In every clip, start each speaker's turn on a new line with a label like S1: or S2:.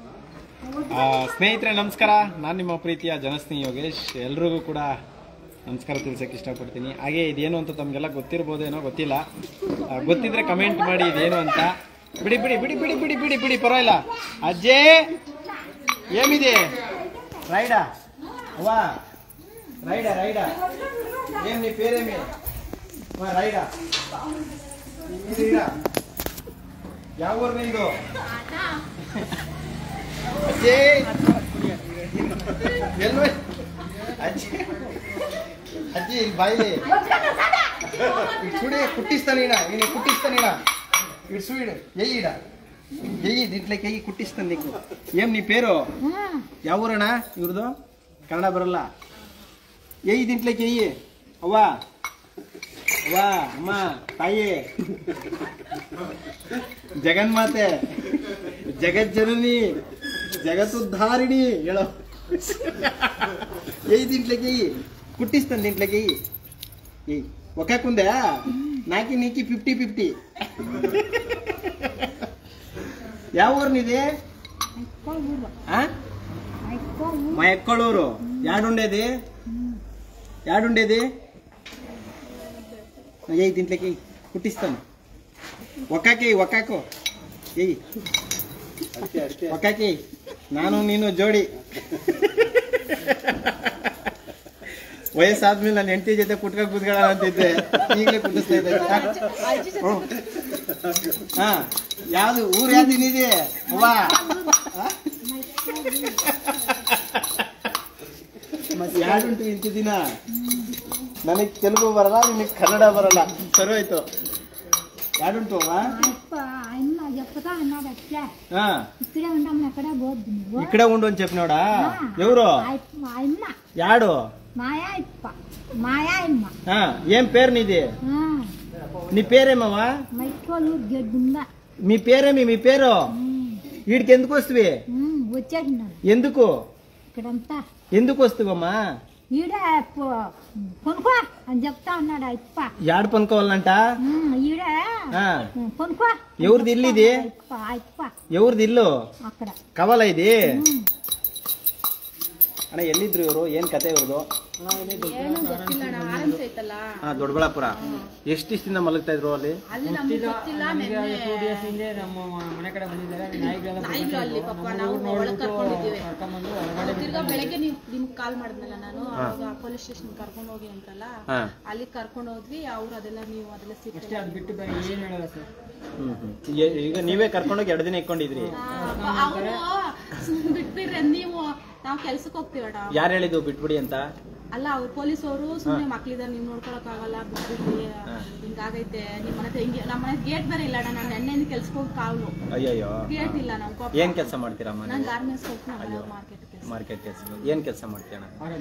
S1: ಆ, ಸ್ನೇಹಿತರೆ ನಮಸ್ಕಾರ ನಾನು ನಿಮ್ಮ ಪ್ರೀತಿಯ ಜನಸ್ನೇಹಿ ಯೋಗೇಶ್ ಎಲ್ರಿಗೂ ಕೂಡ ನಮಸ್ಕಾರ ತಿಳ್ಸಕ್ಕೆ ಇಷ್ಟಪಡ್ತೀನಿ ಹಾಗೆ ಇದೇನು ಅಂತ ತಮಗೆಲ್ಲ ಗೊತ್ತಿರ್ಬೋದೇನೋ ಗೊತ್ತಿಲ್ಲ ಆ, ಗೊತ್ತಿದ್ರೆ ಕಮೆಂಟ್ ಮಾಡಿ ಇದೇನು ಅಂತ ಬಿಡಿ ಬಿಡಿ ಬಿಡಿ ಬಿಡಿ ಬಿಡಿ ಬಿಡಿ ಬಿಡಿ ಪರವಾಗಿಲ್ಲ ಅಜ್ಜೇ ಏನಿದೆ ರೈಡಾ ವಾ ರೈಡಾ ರೈಡಾ ಏನ್ ನೀ ಪೇರೇಮಿ ವಾ ರೈಡಾ ಇದೀರಾ? ಯಾವ ಊರ್ ನಿಂದು ಅಜ್ಜಿ ಎಲ್ಲೋ ಅಜ್ಜಿ ಅಜ್ಜಿ ಇಲ್ಲಿ ಬಾಯಿಲಿ ಇಡ್ಸುಡಿ ಕುಟ್ಟಿಸ್ತಾನೀಣ ನೀನು ಕುಟ್ಟಿಸ್ತಾನೀಣ ಇಡ್ಸು ಇಡು ಎಯ್ಯಿಡ ಎಯ್ಯಿ ದಿಟ್ಲಕ್ಕೆ ಎಯ್ಯಿ ಕುಟ್ಟಿಸ್ತಾನೆ ನೀನು ಏಮ್ ನೀ ಪೇರು ಯಾವ ಊರಣ್ಣ ಇವ್ರದು ಕನ್ನಡ ಬರಲ್ಲ ಎಯ್ಯಿ ದಿಟ್ಲಕ್ಕೆ ಎಯ್ಯಿ ಅವ್ವ ಅವ್ವ ಅಮ್ಮ ತಾಯಿ ಜಗನ್ಮಾತೆ ಜಗಜ್ಜನನಿ ಜಗತ್ತುದ್ಧಾರಿಣಿ ಹೇಳೋ ಏಯ್ ದಿಟ್ಲಕ್ಕೆ ಎಯ್ಯಿ ಕುಟ್ಟಿಸ್ತಾನೆ ದಿಟ್ಲಕ್ಕೆ ಎಯ್ಯಿ ಏಯ್ ಒಕ್ಕಾಕುಂದೆ ನಾಕಿ ನೀಕಿ ಫಿಫ್ಟಿ ಫಿಫ್ಟಿ ಯಾವ ಊರ್ನಿದೆ ಆ మా ఎక్కడూరు యాడుండేది యాడుండేది ఎయ్యి దీంట్లోకి కుట్టిస్తాను ఒక్కాకి ఒక్కాకు ఎయ్యి ఒక్కాకి ನಾನು ನೀನು ಜೋಡಿ ವಯಸ್ಸಾದ್ಮೇಲೆ ನನ್ನ ಹೆಂಡತಿ ಜೊತೆ ಕುಟ್ಕ ಕೂತ್ಕೊಳ್ಳ ಅಂತಿದ್ದೆ ಈಗಲೇ ಕುಟ್ಟಿಸ್ತಾ ಇದ್ದೆ ಹ್ಮ್. ಹಾ ಯಾವ್ದು ಊರ್ ಯಾವ್ದು ಇನ್ನಿದೆ ಅವ್ವಾ ಮತ್ತೆ ಯಾಡುಂಟು ಇಂಥ ದಿನ ನನಗೆ ತೆಲುಗು ಬರಲ್ಲ ನಿನಗೆ ಕನ್ನಡ ಬರಲ್ಲ ಸರಿ ಹೋಯ್ತು ಯಾಡುಂಟು ಅವ್ವ
S2: ఆయన చెప్తా అన్నాడు అట్లా
S1: ಹಾ
S2: ఇక్కడే ఉంటాం ఎక్కడే పోద్దు నువ్వు
S1: ఇక్కడే ఉండు అని చెప్పినాడా ఎవరు
S2: ఆయమ్మ
S1: యాడు
S2: మాయా ఇప్ప మాయా ఇమ్మ
S1: ಹಾ ఏం పేరు నీది నీ పేరేమవ్వా
S2: మైకోలు గడ్డుందా
S1: మీ పేరేమి మీ పేరు వీడికి ఎందుకు వస్తువి
S2: వచ్చేసినాడు
S1: ఎందుకు
S2: ఇక్కడంతా
S1: ఎందుకు వస్తువమ్మా
S2: ఈడే పో- కొనుక్కో అని చెప్తా ఉన్నాడు ఆ ఇప్ప
S1: యాడు పనుకోవాలంట
S2: ఉమ్, ఈడే
S1: ఆ,
S2: కొనుక్కో
S1: ఎవరిది ఇల్లు ఇది?
S2: ఆ ఇప్ప ఆ ఇప్ప
S1: ఎవరిది ఇల్లు
S2: అక్కడ
S1: ಕವಲ ಇದೆ
S2: ఉమ్.
S1: ಅಣ್ಣ ಎಲ್ಲಿದ್ರು ಇವರು ಏನ್ ಕತೆ ಇವ್ರದು
S3: ಏನು ಗೊತ್ತಿಲ್ಲ ಅಣ್ಣ ಆರಂಭ ಐತಲ್ಲ
S1: ಹಾ ದೊಡ್ಡಬಳ್ಳಾಪುರ ಎಷ್ಟು ದಿವಸದಿಂದ ಮಲಗ್ತಾ ಇದ್ರು ಅಲ್ಲಿ
S3: ಅಲ್ಲಿ ನಮ್ಗೆ ಗೊತ್ತಿಲ್ಲ ನೆನ್ನೆ ನಾಯಿಗಳು ಅಲ್ಲಿ ಪಾಪ ನಾವು ಒಳಗ್ ಕರ್ಕೊಂಡಿದ್ದೀವಿ ತಿರ್ಗಾ ಬೆಳಗ್ಗೆ ನಿಮ್ ನಿಮ್ಗೆ ಕಾಲ್ ಮಾಡಿದ್ನಲ್ಲ ನಾನು ಅವಾಗ ಪೊಲೀಸ್ ಸ್ಟೇಷನ್ ಕರ್ಕೊಂಡು ಹೋಗಿ ಅಂತಲ್ಲ
S1: ಹಾ
S3: ಅಲ್ಲಿ ಕರ್ಕೊಂಡು ಹೋದ್ವಿ ಅವ್ರು ಅದೆಲ್ಲ ನೀವು ಅದೆಲ್ಲ ಸಿಟ್ಟು
S1: ಹ್ಮ್ ಹ್ಮ್. ಈ- ಈಗ ನೀವೇ ಕರ್ಕೊಂಡೋಗಿ ಎರಡು ದಿನ ಇಟ್ಕೊಂಡಿದ್ರಿ
S3: ಅವರು ಬಿಟ್ಬಿಡ್ರಿ ನೀವು ನಾವು ಕೆಲ್ಸಕ್ಕೆ ಹೋಗ್ತೀವಣ್ಣ
S1: ಯಾರು ಹೇಳಿದ್ದು ಬಿಟ್ಬಿಡಿ ಅಂತ
S3: ಅಲ್ಲ ಅವ್ರು ಪೊಲೀಸ್ ಅವರು ಸುಮ್ಮನೆ ಮಕ್ಳಿದಾರೆ ನೀವು ನೋಡ್ಕೊಳಕ್ ಆಗಲ್ಲ ಬಿಟ್ಬಿಡ್ರಿ ಹಿಂಗಾಗೈತೆ ನಿಮ್ಮ ಮನೆ ಹತ್ರ ಹಿಂಗೆ ನಮ್ಮ ಮನೆ ಗೇಟ್ ಬೇರೆ ಇಲ್ಲ ಅಣ್ಣ ನಾನು ನೆನ್ನೆಯಿಂದ ಕೆಲ್ಸಕ್ಕೆ ಹೋಗಿ ಕಾವ್ಲು
S1: ಅಯ್ಯಯ್ಯೋ
S3: ಗೇಟ್ ಇಲ್ಲ ನಾವು ಪಾಪ
S1: ಏನ್ ಕೆಲಸ ಮಾಡ್ತೀರಮ್ಮ
S3: ನಾನು
S1: ನೀವು
S3: ಗಾರ್ಮೆಂಟ್ಸ್ ಹೋಗ್ತೀನಿ ಮಾರ್ಕೆಟ್ ಕೆಲಸ
S1: ಮಾರ್ಕೆಟ್ ಕೆಲಸ ಏನ್ ಕೆಲಸ ಮಾಡ್ತೀಯಣ್ಣ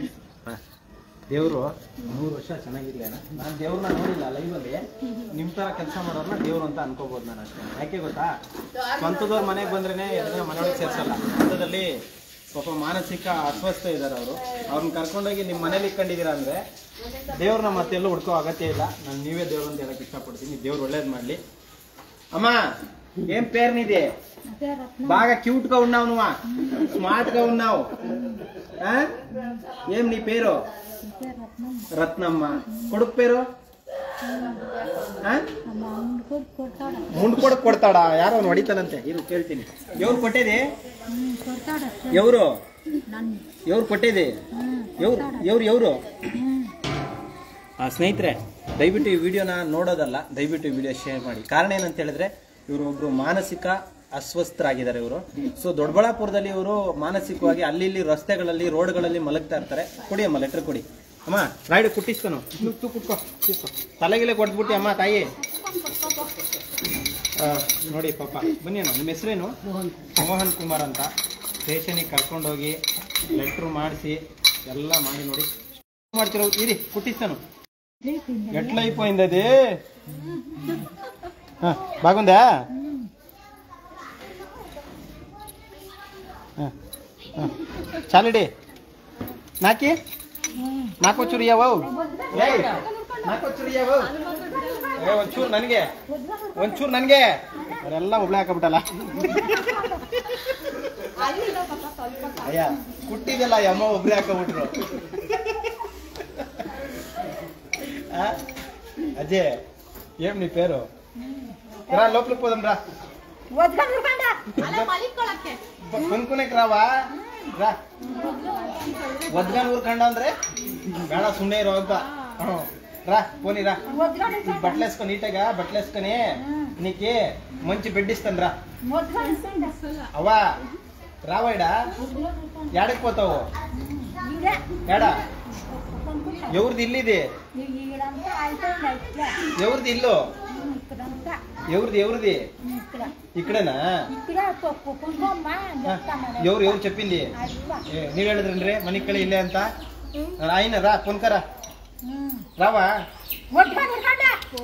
S1: ದೇವರು ಮೂರು ವರ್ಷ ಚೆನ್ನಾಗಿರ್ಲಿ ಅಣ್ಣ ನಾನು ದೇವ್ರನ್ನ ನೋಡಿಲ್ಲ ಲೈವಲ್ಲಿ ನಿಮ್ ತರ ಕೆಲಸ ಮಾಡೋರ್ನ ದೇವ್ರು ಅಂತ ಅನ್ಕೋಬಹುದು ನಾನು ಅಷ್ಟೇ ಯಾಕೆ ಗೊತ್ತಾ ಸ್ವಂತದವ್ರ ಮನೆಗೆ ಬಂದ್ರೇನೆ ಎಲ್ಲರ ಮನೆಯೊಳಗೆ ಸೇರ್ಸಲ್ಲ ಸ್ವಂತದಲ್ಲಿ ಸ್ವಲ್ಪ ಮಾನಸಿಕ ಅಸ್ವಸ್ಥ ಇದ್ದಾರೆ ಅವರು ಅವ್ರನ್ನ ಕರ್ಕೊಂಡೋಗಿ ನಿಮ್ಮ ಮನೇಲಿ ಇಟ್ಕೊಂಡಿದ್ದೀರಾ ಅಂದ್ರೆ ದೇವ್ರನ್ನ ಮತ್ತೆಲ್ಲೂ ಹುಡ್ಕೋ ಅಗತ್ಯ ಇಲ್ಲ ನಾನು ನೀವೇ ದೇವ್ರು ಅಂತ ಹೇಳಕ್ ಇಷ್ಟಪಡ್ತೀನಿ ದೇವ್ರು ಒಳ್ಳೇದ್ ಮಾಡ್ಲಿ అమ్మా ఏం పేరు నీది
S2: అదే రత్నం
S1: బాగా క్యూట్ గా ఉన్నావు నువ్వు స్మార్ట్ గా ఉన్నావు ఆ? ఏం నీ పేరు
S2: అదే రత్నం
S1: రత్నమ్మ కొడుకు పేరు ఆ?
S2: అమ్మ అవును కూడా కొడతాడు
S1: ముందు కొడుకు కొడతాడా యారో ಅವ್ನು ಹೊಡಿತಾನಂತೆ ಇರು ಕೇಳ್ತೀನಿ ఎవరు కొట్టేది
S2: ఉమ్, కొడతాడు అట్లా
S1: ఎవరు
S2: నన్ను
S1: ఎవరు కొట్టేది
S2: ఉమ్,
S1: ఎవరు ఎవరు ఎవరు
S2: ఉమ్.
S1: ಆ ಸ್ನೇಹಿತರೆ ದಯವಿಟ್ಟು ಈ ವಿಡಿಯೋನ ನೋಡೋದಲ್ಲ ದಯವಿಟ್ಟು ಈ ವಿಡಿಯೋ ಶೇರ್ ಮಾಡಿ ಕಾರಣ ಏನಂತ ಹೇಳಿದ್ರೆ ಇವರು ಒಬ್ರು ಮಾನಸಿಕ ಅಸ್ವಸ್ಥರಾಗಿದ್ದಾರೆ ಇವರು ಸೊ ದೊಡ್ಡಬಳ್ಳಾಪುರದಲ್ಲಿ ಇವರು ಮಾನಸಿಕವಾಗಿ ಅಲ್ಲಿ ಇಲ್ಲಿ ರಸ್ತೆಗಳಲ್ಲಿ ರೋಡ್ಗಳಲ್ಲಿ ಮಲಗ್ತಾ ಇರ್ತಾರೆ ಕೊಡಿ ಅಮ್ಮ ಲೆಟರ್ ಕೊಡಿ ಅಮ್ಮ ರಾಯ್ಡು ಕುಟ್ಟಿಸ್ತಾನು ತು ಕುಟ್ಕೋ ಕಿಸ್ಕೋ ತಲೆಗಿಲೆ ಕೊಟ್ಬಿಟ್ಟಿ ಅಮ್ಮ ತಾಯಿ ಆ, ನೋಡಿ ಪಾಪ ಬನ್ನಿ ಅಣ್ಣ ನಿಮ್ಮ ಹೆಸರೇನು ಮೋಹನ್ ಕುಮಾರ್ ಅಂತ ಸ್ಟೇಷನಿಗೆ ಕರ್ಕೊಂಡೋಗಿ ಲೆಟ್ರು ಮಾಡಿಸಿ ಎಲ್ಲ ಮಾಡಿ ನೋಡಿ ಮಾಡ್ತಿರೋ ಇರಿ ಕುಟ್ಟಿಸ್ತಾನು
S2: రేపింది
S1: ఎట్లయిపోయింది అది ఆ, బాగుందా ఆ, ఆ. చాలుడి నాకి ನಾಲ್ಕು ಇಯ್ಯಾವು ಏಯ್ ನಾಲ್ಕು ಇಯ್ಯಾವು ಏ ಒಂಚೂರು ನನಗೆ ಒಂಚೂರು ನನಗೆ ಅವರೆಲ್ಲ ಒಬ್ಳೆ ಹಾಕಬಿಟ್ಟಲ್ಲ
S3: ಅಲ್ಲಿ
S1: ಅಯ್ಯ ಕುಟ್ಟಿದೆಲ್ಲ ಅಮ್ಮ ಒಬ್ರೇ ಹಾಕೋಬಿಟ್ರು ఆ? అజయ్ ఏం నీ పేరు రా లోపలికి పోదాం రా
S2: ಒದ್ಕೊಂಡು ಉರ್ಕೊಂಡ
S3: ಅಲ್ಲ ಮಲಿಕೊಳಕ್ಕೆ
S1: కొనుక్కునేకి రావా రా వద్దుగాని ఊరుకండ ಅಂದ್ರೆ ಬೇಡ ಸುಮ್ಮನೆ ಇರೋ ಅಂತ ಹ್ಮ್. రా పోనీ రా
S2: ಒದ್ಕೊಂಡು
S1: ఈ బట్టలు వేసుకో నీట్గా బట్టలు వేసుకొని నీకి మంచి బెడ్ ఇస్తాను రా
S2: ಒದ್ಕೊಂಡು ಉರ್ಕೊಂಡ
S1: అవ్వా రావాయిడా ఏడకి పోతావు
S2: ಹಿಂಗೆ
S1: ఏడా
S2: ಕೊಂಡ್ಕೊಂಡ
S1: ఎవరిది ఇల్లు ఇది
S2: ಈಗಂತ ಆಯ್ತು ಇಟ್ಲ
S1: ఎవరిది ఇల్లు
S2: ಇಕ್ಕದಂತ
S1: ఎవరిది ఎవరిది
S2: ఇక్కడ
S1: ఇక్కడేనా
S2: ఇక్కడ ಕೊಂಡ್ಕೊಮ್ಮ చెప్తాను
S1: ఎవరు ఎవరు చెప్పింది
S2: ಅಯ್ಯವ್ವ
S1: ఏ, ನೀವ್ ಹೇಳಿದ್ರನ್ರಿ ಮನಿ ಕಡೆ ಇಲ್ಲೇ ಅಂತ ಆಯ್ನ ರಾ ಪುನ್ಕರ
S2: ಹ್ಮ್
S1: ರಾವಾ
S2: ಒದ್ಕೊಂಡು ಉರ್ಕೊಂಡ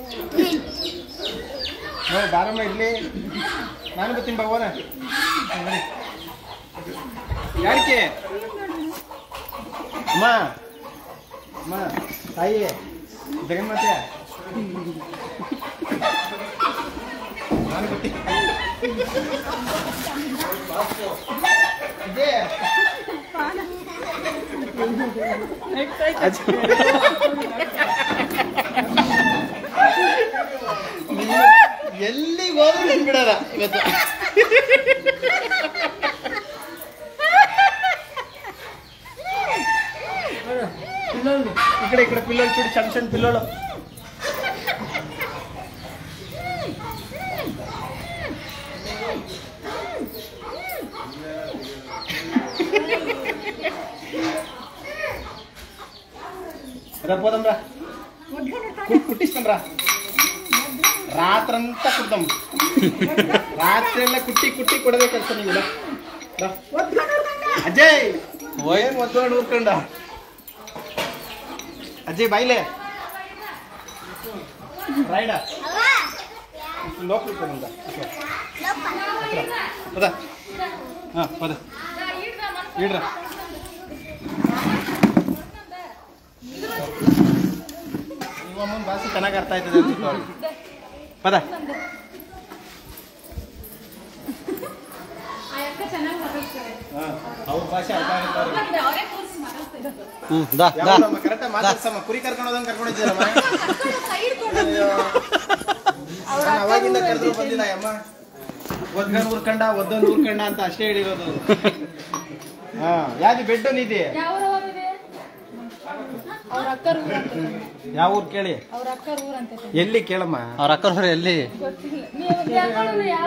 S1: ನೋ ಬಾರಮ್ಮ ಇಡ್ಲಿ ನಾನು ಬರ್ತೀನಿ ಬಾವನ ಯಾಕೆ ಅಮ್ಮ ಅಮ್ಮ ತಾಯಿ ಜಗನ್ಮಾತೆ ನಾನು ಬರ್ತೀನಿ ಇದೆ. ನೀನು ಎಲ್ಲಿಗೆ ಹೋದ್ರು ನಿನ್ ಬಿಡಲ್ಲ ಇವತ್ತು ಈ ಕಡೆ ಈ ಕಡೆ ಪಿಲ್ಲೋಳು ಚೂಡಿ ಸಣ್ಣ ಸಣ್ಣ ಪಿಲ್ಲೋಳು రా పోదాం రా
S2: ಒದ್ಕೊಂಡು ಉರ್ಕೊಂಡ
S1: కు- కుట్టిస్తాం రా రాత్రంతా కుడతాం రాత్రి ಎಲ್ಲ కుట్టి కుట్టి ಕೊಡಬೇಕಂತ ನೀವು ರಾ. ರಾ.
S2: ಒದ್ಕೊಂಡು ಉರ್ಕೊಂಡ
S1: ಅಜಯ್ ಏನ್ ಒದ್ಕೊಂಡು ಊರ್ಕೊಂಡ ಅಜಯ್ ಬಾಯ್ಲೆ ರೈಡ ಲೋಕಲ್ ಪದ ಪದ ಹಾ ಪದ ಇಡ್ರ ನಿಮ್ಮಮ್ಮನ ಭಾಷೆ ಚೆನ್ನಾಗಿ ಅರ್ಥ ಆಯ್ತದೆ ಅನ್ಸುತ್ತೆ ಅವ್ರಿಗೆ. ಪದ
S3: ಆ ಅಕ್ಕ ಚೆನ್ನಾಗಿ ಮಾತಾಡ್ತಾರೆ
S1: ಹಾ ಅವ್ರ ಭಾಷೆ ಅರ್ಥ ಆಗುತ್ತೆ ಅವ್ರಿಗೆ.
S3: ಅವರೇ ಕೂರ್ಸಿ ಮಾತಾಡ್ತಾರೆ
S4: ಹ್ಮ್ ದಾ ದಾ
S1: ಯಾವ್ದಮ್ಮ ಕರೆಕ್ಟಾಗಿ ಮಾತಾಡ್ಸಮ್ಮ ಕುರಿ ಕರ್ಕೊಂಡು ಹೋದಂಗೆ ಕರ್ಕೊಂಡಿದ್ದೀರಮ್ಮ
S3: ಸೈಡ್
S1: ಅಯ್ಯೋ. ನಾನು ಅವಾಗಿಂದ ಕರೆದ್ರು ಬಂದಿಲ್ಲ ಅಮ್ಮ ಒದ್ಗನ್ ಊರ್ಕಂಡ ಒದ್ದೊಂದು ಊರ್ಕಂಡ ಅಂತ ಅಷ್ಟೇ ಹೇಳಿರೋದು ಹಾ ಯಾವ್ದು ಬೆಡ್ ಇದೆ
S3: ಯಾವ ಊರಿದೆ ಅವ್ರ ಅಕ್ಕರ ಊರ
S1: ಯಾವ ಊರ್ ಕೇಳಿ
S3: ಅವ್ರ ಅಕ್ಕರ ಊರ ಅಂತ
S1: ಎಲ್ಲಿ ಕೇಳಮ್ಮ
S4: ಅವ್ರ ಅಕ್ಕವ್ರು ಎಲ್ಲಿ
S3: ಗೊತ್ತಿಲ್ಲ ನೀವು ಕೇಳ್ಕೊಳ್ಳೋದು ಯಾವ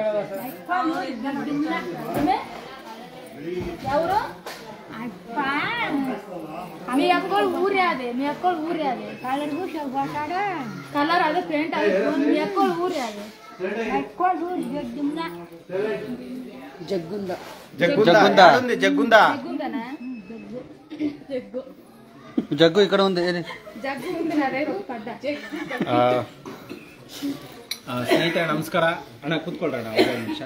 S3: ಯಾವ್ರು
S2: ಅಪ್ಪ
S3: మీ అక్కోళ్ళు ఊరే అదే మీ అక్కోళ్ళు ఊరే అదే
S2: ಕಲರ್ ಭೂಷ ಗೋಟಾಡ
S3: కలర్ అదే పెయింట్ ಆಗಿತ್ತು మీ అక్కోళ్ళు ఊరే అదే
S2: ಕಟ್ಕೊಂಡು ಜಗ್ಗಿಮ್ನ
S1: ಜಗ್ಗುಂದ
S4: ಜಗ್ಗುಂದ.
S1: ಯಾವ್ದುಂది ಜಗ್ಗುಂದ
S3: జగ్గుందనా జగ్గు
S4: ಜಗ್ಗು ಈ ಕಡೆ ಒಂದು ಏನಿ
S3: జగ్గు ఉంది అదే పడ్డా
S1: ಸ್ನೇಹಿತರೆ ನಮಸ್ಕಾರ ಅಣ್ಣ ಕೂತ್ಕೊಳ್ರಣ್ಣ ಒಂದೇ ನಿಮಿಷ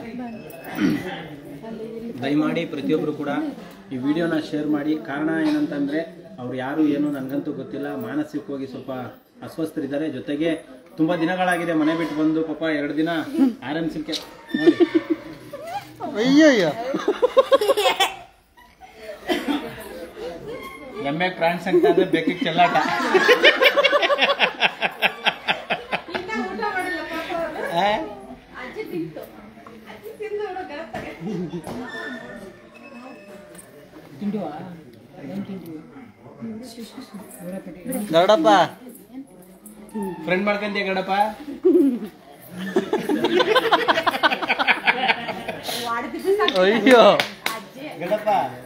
S1: ದಯಮಾಡಿ ಪ್ರತಿಯೊಬ್ಬರು ಕೂಡ ಈ ವಿಡಿಯೋನ ಶೇರ್ ಮಾಡಿ ಕಾರಣ ಏನಂತಂದರೆ ಅವ್ರು ಯಾರು ಏನು ನನಗಂತೂ ಗೊತ್ತಿಲ್ಲ ಮಾನಸಿಕವಾಗಿ ಸ್ವಲ್ಪ ಅಸ್ವಸ್ಥರಿದ್ದಾರೆ ಜೊತೆಗೆ ತುಂಬ ದಿನಗಳಾಗಿದೆ ಮನೆ ಬಿಟ್ಟು ಬಂದು ಪಾಪ ಎರಡು ದಿನ ಆರ್ ಎಮ್ ಸಿಲ್ಕೆ ನೋಡಿ
S4: ಅಯ್ಯಯ್ಯ
S1: ಎಮ್ಮೆ ಫ್ರಾನ್ಸ್ ಅಂತ ಅಂದ್ರೆ ಬೇಕಿಗೆ ಚೆಲ್ಲಾಟ ಆ?
S3: ಅಜ್ಜಿ ತಿಂತು ಅಜ್ಜಿ ತಿಂದು ನೋಡು ಕರೆಕ್ಟಾಗಿ
S4: ದೊಡ್ಡಪ್ಪ
S1: ಫ್ರೆಂಡ್ ಮಾಡ್ಕೊಂತೀಯ ಗಡಪ
S4: ಅಯ್ಯೋ
S1: ಗಡಪ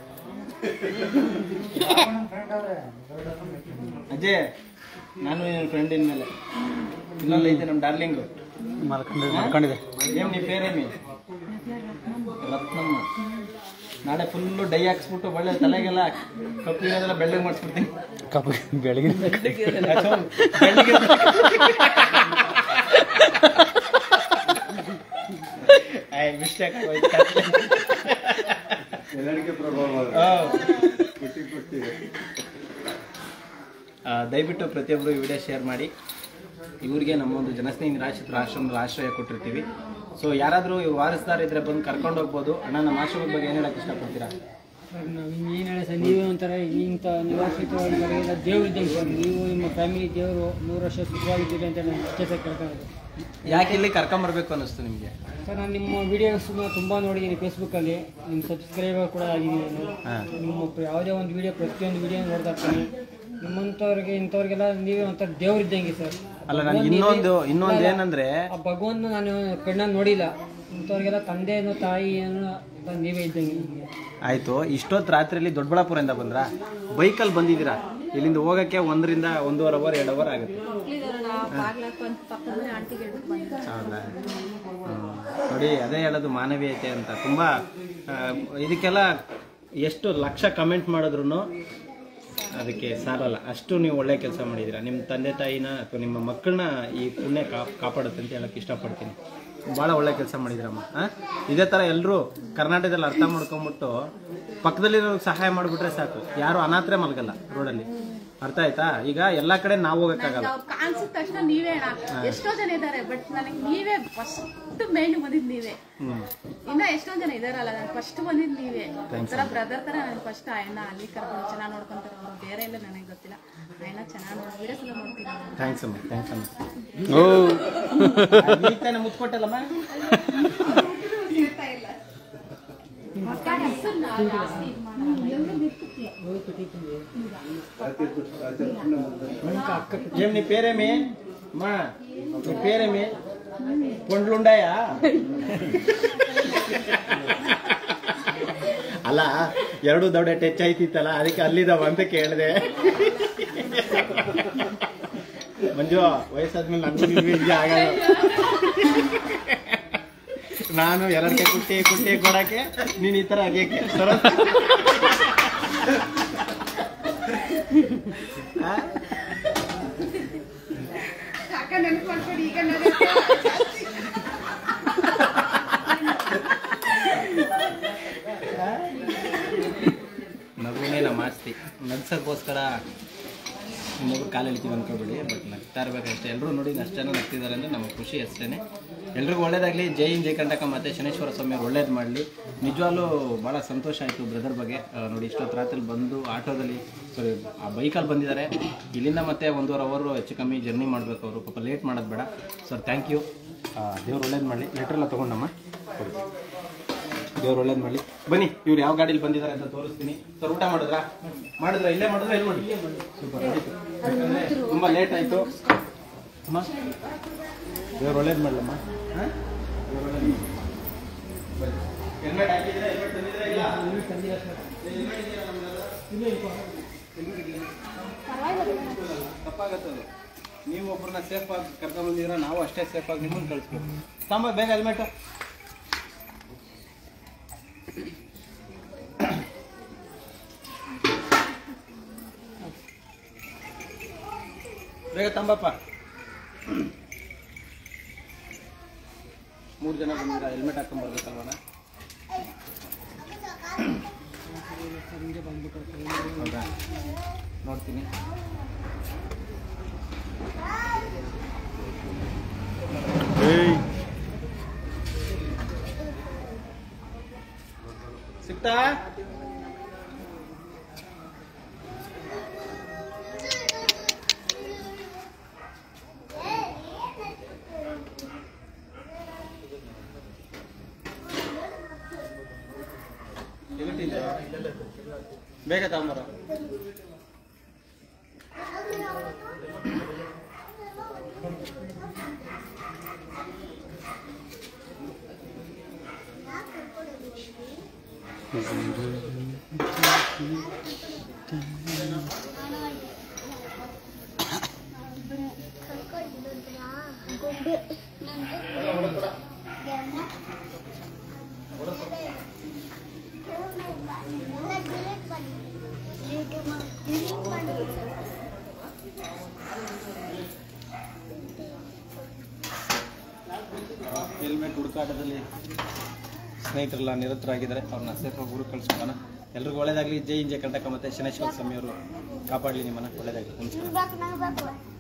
S1: ಅಜಯ್ ನಾನು ನಿನ್ನ ಫ್ರೆಂಡ್ ಇನ್ಮೇಲೆ ಇನ್ನೊಂದು ಐತೆ ನಮ್ಮ ಡಾರ್ಲಿಂಗು
S4: ಮಲ್ಕೊಂಡು ಮಲ್ಕೊಂಡಿದೆ
S1: ಏಮ್ ನೀ ಪೇರೇಮಿ ರತ್ನಮ್ಮ ನಾಳೆ ಫುಲ್ಲು ಡೈ ಹಾಕ್ಸ್ಬಿಟ್ಟು ಒಳ್ಳೆ ತಲೆಗೆಲ್ಲ ಕಪ್ಪು ಇರೋದೆಲ್ಲ ಬೆಳ್ಳಗೆ ಮಾಡಿಸ್ಬಿಡ್ತೀನಿ
S4: ಕಬ್ಬು ಬೆಳಗಿನ
S1: ಬೆಳ್ಳಗೆ ಮಿಸ್ಟೇಕ್ ದಯವಿಟ್ಟು ಪ್ರತಿಯೊಬ್ಬರು ಈ ವಿಡಿಯೋ ಶೇರ್ ಮಾಡಿ ಇವ್ರಿಗೆ ನಮ್ಮೊಂದು ಜನಸ್ನೇಹಿ ನಿರಾಶ್ರಿತರ ಆಶ್ರಮದಲ್ಲಿ ಆಶ್ರಯ ಕೊಟ್ಟಿರ್ತೀವಿ ಸೊ ಯಾರಾದರೂ ವಾರಸ್ದಾರ ಇದ್ರೆ ಬಂದು ಕರ್ಕೊಂಡು ಹೋಗ್ಬೋದು ಅಣ್ಣ ನಮ್ಮ ಆಶ್ರಮದ ಬಗ್ಗೆ ಏನು ಹೇಳಕ್ಕೆ ಇಷ್ಟಪಡ್ತೀರಾ
S5: ಸರ್ ನಾವು ಏನು ಹೇಳಿ ಸರ್ ನೀವೇ ಒಂಥರ ಇಂಥ ನಿವಾಸಿತರಿಗೆಲ್ಲ ದೇವ್ರು ಇದ್ದಂಗೆ ಸರ್ ನೀವು ನಿಮ್ಮ ಫ್ಯಾಮಿಲಿ ದೇವರು ನೂರು ವರ್ಷ ಸುಖವಾಗಿದ್ದೀರಿ ಅಂತ ನಾನು ಇಷ್ಟೇ ಸರ್ ಕೇಳ್ಕೊಳ್ಳೋದು
S1: ಯಾಕೆ ಇಲ್ಲಿ ಕರ್ಕೊಂಬರ್ಬೇಕು ಅನ್ನಿಸ್ತು ನಿಮಗೆ
S5: ಸರ್ ನಾನು ನಿಮ್ಮ ವೀಡಿಯೋಸ್ನ ತುಂಬ ನೋಡಿದ್ದೀನಿ ಫೇಸ್ಬುಕ್ಕಲ್ಲಿ ನಿಮ್ಮ ಸಬ್ಸ್ಕ್ರೈಬರ್ ಕೂಡ ಆಗಿದ್ದೀನಿ ನಾನು
S1: ಹಾಂ
S5: ನಿಮ್ಮ ಪ್ರ- ಯಾವುದೇ ಒಂದು ವಿಡಿಯೋ ಪ್ರತಿಯೊಂದು ವಿಡಿಯೋ ನೋಡ್ತಾ ಇರ್ತೀನಿ ನಿಮ್ಮಂಥವ್ರಿಗೆ ಇಂಥವ್ರಿಗೆಲ್ಲ ನೀವೇ ಒಂಥರ ದೇವ್ರು ಇದ್ದಂಗೆ ಸರ್
S1: ಅಲ್ಲ ನನಗೆ ಇನ್ನೊಂದು ಇನ್ನೊಂದು ಏನಂದ್ರೆ
S5: ಆ ಭಗವಂತ ನಾನು ಕಣ್ಣಲ್ಲಿ ನೋಡಿಲ್ಲ ಇಂಥವ್ರಿಗೆಲ್ಲ ತಂದೆಯನ್ನು ತಾಯಿಯನ್ನು ಅಂತ ನೀವೇ ಇದ್ದಂಗೆ ನಿಮಗೆ
S1: ಆಯ್ತು ಇಷ್ಟೊತ್ತು ರಾತ್ರಿಯಲ್ಲಿ ದೊಡ್ಡಬಳ್ಳಾಪುರದಿಂದ ಬಂದ್ರಾ ಬೈಕಲ್ಲಿ ಬಂದಿದ್ದೀರಾ ಇಲ್ಲಿಂದ ಹೋಗಕ್ಕೆ ಒಂದರಿಂದ ಒಂದೂವರೆ ಅವರ್ ಎರಡು ಅವರ್ ಆಗುತ್ತೆ
S3: ಮಕ್ಳಿದಾರಲ್ಲ ಬಾಗ್ಲ ಹಾಕೊಂಡ್ ಪಕ್ಕದ ಮನೆ ಆಂಟಿಗೆ ಹೇಳ್ಬಿಟ್ಟು ಬಂದೆ
S1: ಹೌದಾ ಹ್ಮ್. ನೋಡಿ ಅದೇ ಹೇಳೋದು ಮಾನವೀಯತೆ ಅಂತ ತುಂಬ ಆ, ಇದಕ್ಕೆಲ್ಲ ಎಷ್ಟು ಲಕ್ಷ ಕಮೆಂಟ್ ಮಾಡಿದ್ರು ಅದಕ್ಕೆ ಸಾಲಲ್ಲ ಅಷ್ಟು ನೀವು ಒಳ್ಳೆ ಕೆಲಸ ಮಾಡಿದ್ದೀರಾ ನಿಮ್ಮ ತಂದೆ ತಾಯಿನ ಅಥವಾ ನಿಮ್ಮ ಮಕ್ಕಳನ್ನ ಈ ಪುಣ್ಯ ಕಾ ಕಾಪಾಡುತ್ತೆ ಅಂತ ಹೇಳಕ್ಕೆ ಇಷ್ಟಪಡ್ತೀನಿ ಭಾಳ ಒಳ್ಳೆ ಕೆಲಸ ಮಾಡಿದ್ರಮ್ಮ ಹಾಂ ಇದೇ ಥರ ಎಲ್ಲರೂ ಕರ್ನಾಟಕದಲ್ಲಿ ಅರ್ಥ ಮಾಡ್ಕೊಂಬಿಟ್ಟು ಪಕ್ಕದಲ್ಲಿರೋರಿಗೆ ಸಹಾಯ ಮಾಡಿಬಿಟ್ರೆ ಸಾಕು ಯಾರು ಅನಾಥರೇ ಮಲಗಲ್ಲ ರೋಡಲ್ಲಿ ಅರ್ಥ ಆಯ್ತಾ ಈಗ ಎಲ್ಲ ಕಡೆ ನಾವು ಹೋಗೋಕ್ಕಾಗಲ್ಲ
S3: ಅವ್ರು ಕಾಣಿಸಿದ ತಕ್ಷಣ ನೀವೇ ಅಣ್ಣ ಎಷ್ಟೋ ಜನ ಇದ್ದಾರೆ ಬಟ್ ನನಗೆ ನೀವೇ ಫಸ್ಟ್ ಮೇನ್ ಬಂದಿದ್ ನೀವೇ
S1: ಹ್ಞೂ
S3: ಇನ್ನ ಎಷ್ಟೊಂದ್ ಜನ ಇದಾರಲ್ಲ ನಾನು ಫಸ್ಟ್ ಬಂದಿದ್ ನೀವೇ ಒಂಥರ ಬ್ರದರ್ ತರ ನಾನು ಫಸ್ಟ್ ಆಯಣ್ಣ ಅಲ್ಲಿ ಕರ್ಕೊಂಡು ಚೆನ್ನಾಗಿ ನೋಡ್ಕೊಂತಾರೆ ಅವ್ರು ಬೇರೆ ಎಲ್ಲ ನನಗೆ ಗೊತ್ತಿಲ್ಲ ಆಯಣ್ಣ ಚೆನ್ನಾಗಿ ನೋಡಿ ವಿಡಿಯೋಸ್ ಎಲ್ಲ ನೋಡ್ತೀನಿ ನಾನು.
S1: ಥ್ಯಾಂಕ್ಸ್ ಅಮ್ಮ ಥ್ಯಾಂಕ್ಸ್ ಅಮ್ಮ
S4: ಓ
S1: ಈಗ ತಾನೇ ಮುತ್ಕೊಟ್ಟಲ್ಲಮ್ಮ
S3: ಹೆಸ್ರನ್ನ ಜಾಸ್ತಿ ಇದ್ ಮಾಡಲ್ಲ.
S1: ఏం నీ పేరేమి మా నీ పేరేమి పండ్లుండాయా ಅಲ್ಲ ಎರಡು ದೊಡ್ಡ ಟಚ್ ಆಯ್ತಿತ್ತಲ್ಲ ಅದಕ್ಕೆ ಅಲ್ಲಿದಾವ ಅಂತ ಕೇಳಿದೆ ಮಂಜು ವಯಸ್ಸಾದ್ಮೇಲೆ ನನಗೂ ನಿಮ್ಗೆ ಹಿಂಗೆ ಆಗಲ್ಲ ನಾನು ಎರಡಕ್ಕೆ ಕುಟ್ಟಿ ಕುಟ್ಟಿ ಕೊಡಕ್ಕೆ ನೀನು ಈ ಥರ ಆಗಕ್ಕೆ ಸರ ನಗುನೇ ನಮ್ಮ ಆಸ್ತಿ ನಗ್ಸೋಕ್ಕೋಸ್ಕರ ಇನ್ನೊಬ್ರು ಕಾಲು ಎಳಿತೀವಿ ಅನ್ಕೋಬೇಡಿ ಬಟ್ ನಗ್ತಾ ಇರ್ಬೇಕಷ್ಟೇ ಎಲ್ಲರೂ ನೋಡಿ ಅಷ್ಟು ಜನ ನಗ್ತಿದ್ದಾರೆ ಅಂದರೆ ನಮಗೆ ಖುಷಿ ಅಷ್ಟೇ ಎಲ್ರಿಗೂ ಒಳ್ಳೇದಾಗಲಿ ಜೈ ಹಿಂದ್ ಜೈ ಕಂಟಕ ಮತ್ತು ಶನೇಶ್ವರ ಸ್ವಾಮಿ ಅವ್ರು ಒಳ್ಳೇದು ಮಾಡಲಿ ನಿಜವಾಗ್ಲೂ ಭಾಳ ಸಂತೋಷ ಆಯಿತು ಬ್ರದರ್ ಬಗ್ಗೆ ಆ, ನೋಡಿ ಇಷ್ಟೊತ್ತು ರಾತ್ರಿ ಬಂದು ಆಟೋದಲ್ಲಿ ಸಾರಿ ಆ ಬೈಕಲ್ಲಿ ಬಂದಿದ್ದಾರೆ ಇಲ್ಲಿಂದ ಮತ್ತೆ ಒಂದೂವರೆ ಅವರು ಹೆಚ್ಚು ಕಮ್ಮಿ ಜರ್ನಿ ಮಾಡಬೇಕು ಅವರು ಪಾಪ ಲೇಟ್ ಮಾಡೋದು ಬೇಡ ಸರ್ ಥ್ಯಾಂಕ್ ಯು ದೇವ್ರು ಒಳ್ಳೇದು ಮಾಡಲಿ ಲೆಟ್ರೆಲ್ಲ ತೊಗೊಂಡಮ್ಮ ಕೊಡಿ ದೇವ್ರು ಒಳ್ಳೇದು ಮಾಡಲಿ ಬನ್ನಿ ಇವ್ರು ಯಾವ ಗಾಡೀಲಿ ಬಂದಿದ್ದಾರೆ ಅಂತ ತೋರಿಸ್ತೀನಿ ಸರ್ ಊಟ ಮಾಡಿದ್ರಾ ಮಾಡಿದ್ರ ಇಲ್ಲೇ ಮಾಡಿದ್ರ ಎಲ್ಲಿ ಮಾಡಿ ಸೂಪರ್ ಆಯ್ತು ಯಾಕಂದ್ರೆ ತುಂಬಾ ಲೇಟ್ ಆಯ್ತು ಅಮ್ಮ ದೇವ್ರು ಒಳ್ಳೇದು ಮಾಡಲಮ್ಮ ಹಾಂ ದೇವ್ರು ಒಳ್ಳೇದು ಮಾಡ್ಲಿ. ಬನ್ನಿ. ಹೆಲ್ಮೆಟ್ ಹಾಕಿದ್ದೀರಾ ಹೆಲ್ಮೆಟ್ ತಂದಿದ್ದೀರಾ ಇಲ್ಲ ಹೆಲ್ಮೆಟ್ ಇದೆಯಾ ನಮ್ಗೆಲ್ಲ? ತಪ್ಪಾಗತ್ತೆ ಅದು ನೀವು ಒಬ್ಬರನ್ನ ಸೇಫ್ ಆಗಿ ಕರ್ಕೊಂಡ್ ಬಂದಿದ್ದೀರಾ ನಾವು ಅಷ್ಟೇ ಸೇಫ್ ಆಗಿ ನಿಮ್ಮನ್ನು ಕಳಿಸ್ಬೇಕು ತಮ್ಮ ಬೇಗ ಹೆಲ್ಮೆಟ್ ಬೇಗ ತಂಬಪ್ಪ ಮೂರು ಜನ ಬಂದಿರ ಹೆಲ್ಮೆಟ್ ಹಾಕೊಂಡ್ ಬರ್ಬೇಕಲ್ವಣ ಹೌದಾ ನೋಡ್ತೀನಿ ಸಿಕ್ತಾ ಎಲ್ಲಿಟ್ಟಿದ್ದೆ? ಬೇಗ ತಗೊಂಬರ ಹೆಲ್ಮೆಟ್ ಹುಡುಕಾಟದಲ್ಲಿ ಸ್ನೇಹಿತರೆಲ್ಲ ನಿರತರಾಗಿದ್ದಾರೆ ಅವ್ರನ್ನ ಸೇಫಾಗಿ ಊರಿಗೆ ಕಳಿಸ್ಕೊಡೋಣ ಎಲ್ರಿಗೂ ಒಳ್ಳೇದಾಗಲಿ ಜೈ ಇಂಜೆ ಕರ್ನಾಟಕ ಮತ್ತು ಶನೇಶ್ವರ ಸ್ವಾಮಿಯವರು ಕಾಪಾಡಲಿ ನಿಮ್ಮನ್ನು ಒಳ್ಳೇದಾಗಲಿ ನಮಸ್ಕಾರ
S6: ನಂಗೆ ಬೇಕು